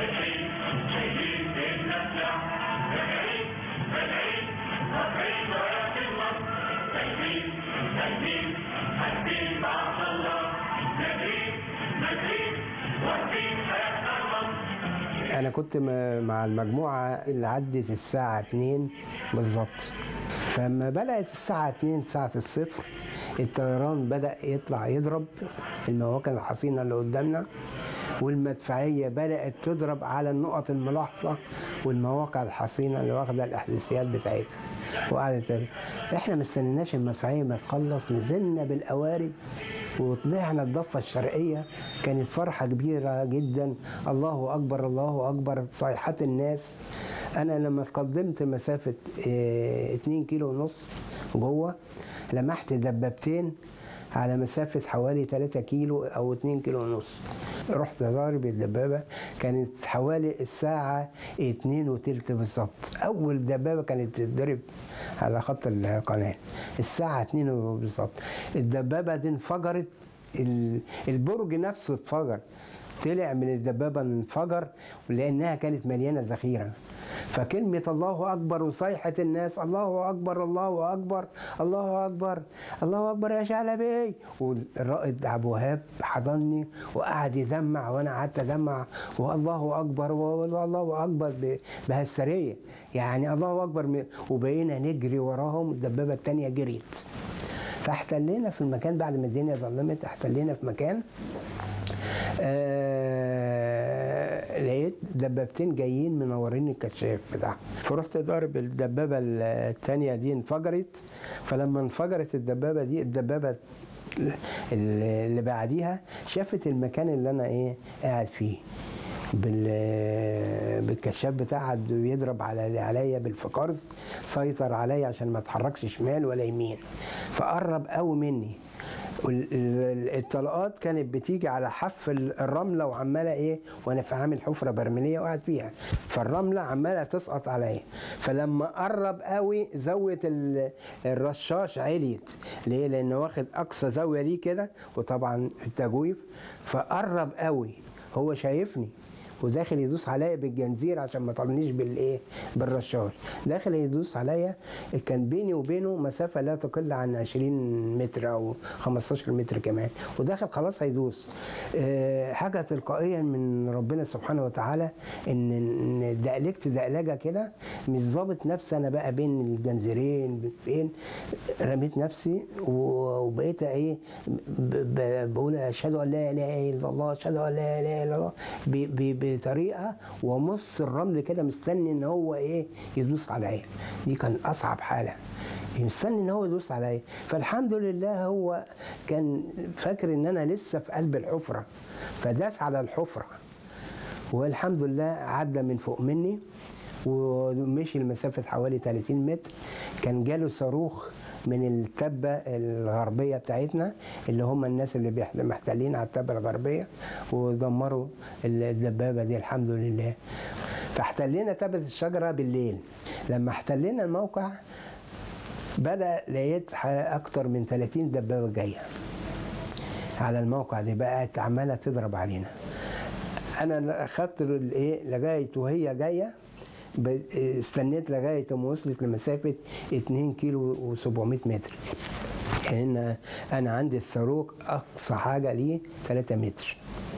انا كنت م- مع المجموعه اللي عدت الساعه 2 بالظبط فلما بدات الساعه 2 ساعه الصفر الطيران بدا يطلع يضرب المواقع الحصينه اللي قدامنا والمدفعيه بدات تضرب على النقط الملاحظه والمواقع الحصينه اللي واخده الاحداثيات بتاعتها وقعدت تضرب. احنا ما استنيناش المدفعيه ما تخلص نزلنا بالقوارب وطلعنا الضفة الشرقية كانت فرحة كبيرة جدا الله أكبر الله أكبر صيحات الناس أنا لما تقدمت مسافة 2 كيلو ونص جوه لمحت دبابتين على مسافة حوالي 3 كيلو أو 2 كيلو ونص رحت ضارب الدبابة كانت حوالي الساعة 2 وتلت بالظبط أول دبابة كانت تتضرب على خط القناة الساعة 2 بالظبط الدبابة دي انفجرت ال- البرج نفسه اتفجر طلع من الدبابة انفجر لأنها كانت مليانة ذخيرة فكلمة الله أكبر وصيحة الناس الله أكبر الله أكبر الله أكبر الله أكبر يا شلبي والرائد أبو وهاب حضني وقعد يدمع وأنا قعدت أدمع والله أكبر والله أكبر ب- بهستيرية يعني الله أكبر م- وبقينا نجري وراهم الدبابة التانية جريت فاحتلينا في المكان بعد ما الدنيا ظلمت احتلينا في مكان آه لقيت دبابتين جايين منورين الكشاف بتاعهم فرحت ضارب الدبابه الثانيه دي انفجرت فلما انفجرت الدبابه دي الدبابه اللي بعديها شافت المكان اللي انا ايه قاعد فيه بال بالكشاف بتاعها بيضرب على عليا بالفقارز سيطر عليا عشان ما اتحركش شمال ولا يمين فقرب قوي مني وال- ال- الطلقات كانت بتيجي على حف ال- الرمله وعماله ايه وانا في عامل حفره برميليه وقاعد فيها فالرمله عماله تسقط عليا فلما قرب قوي زاويه ال- الرشاش عليت ليه لانه واخد اقصى زاويه ليه كده وطبعا التجويف فقرب قوي هو شايفني وداخل يدوس عليا بالجنزير عشان ما طالنيش بالايه بالرشاش داخل يدوس عليا كان بيني وبينه مسافه لا تقل عن 20 متر او 15 متر كمان وداخل خلاص هيدوس آه، حاجه تلقائيا من ربنا سبحانه وتعالى ان إن دقلجت دقلجه كده مش ظابط نفسي انا بقى بين الجنزيرين فين رميت نفسي و- وبقيت ايه ب- ب- بقول اشهد ان لا اله الا الله اشهد ان لا اله الا الله ب- ب- بطريقه ومص الرمل كده مستني ان هو ايه يدوس عليا دي كان اصعب حاله مستني ان هو يدوس عليا فالحمد لله هو كان فاكر ان انا لسه في قلب الحفره فداس على الحفره والحمد لله عدى من فوق مني ومشي المسافة حوالي 30 متر كان جاله صاروخ من التبة الغربية بتاعتنا اللي هم الناس اللي بيحت- محتلين على التبة الغربية ودمروا الدبابة دي الحمد لله فاحتلينا تبة الشجرة بالليل لما احتلينا الموقع بدأ لقيت ح- أكتر من 30 دبابة جاية على الموقع دي بقت عمالة تضرب علينا انا خدت الايه لغايه وهي جايه ب- استنيت لغايه ما وصلت لمسافه 2 كيلو و700 متر لان انا عندي الصاروخ اقصى حاجه ليه 3 متر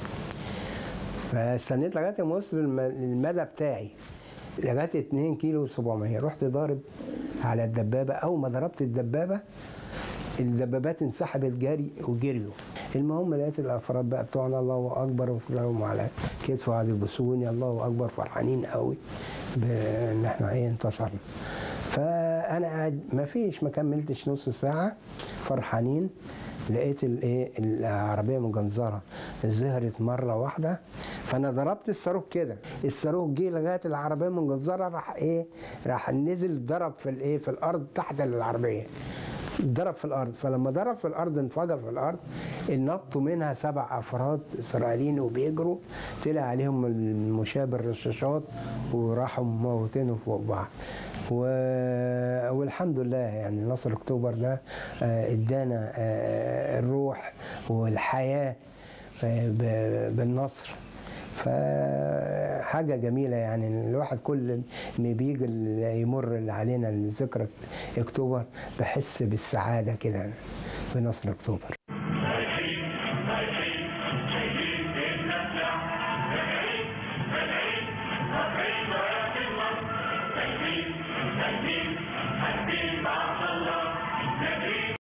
فاستنيت لغايه ما وصل الم- المدى بتاعي لغايه 2 كيلو و700 رحت ضارب على الدبابه اول ما ضربت الدبابه الدبابات انسحبت جري وجريوا المهم لقيت الافراد بقى بتوعنا الله اكبر وطلعوا على كتف وقعدوا يبوسوني الله اكبر فرحانين قوي بان احنا ايه انتصرنا فانا قاعد ما فيش ما كملتش نص ساعه فرحانين لقيت الايه العربيه مجنزره ظهرت مره واحده فانا ضربت الصاروخ كده الصاروخ جه لغايه العربيه مجنزره راح ايه راح نزل ضرب في الايه في الارض تحت العربيه ضرب في الارض فلما ضرب في الارض انفجر في الارض نطوا منها سبع افراد اسرائيليين وبيجروا طلع عليهم المشاة بالرشاشات وراحوا موتينهم فوق بعض و... والحمد لله يعني نصر اكتوبر ده آه، ادانا آه، الروح والحياه آه، ب- بالنصر فحاجة جميلة يعني الواحد كل ما بيجي ال- يمر علينا ذكرى اكتوبر بحس بالسعادة كده في نصر اكتوبر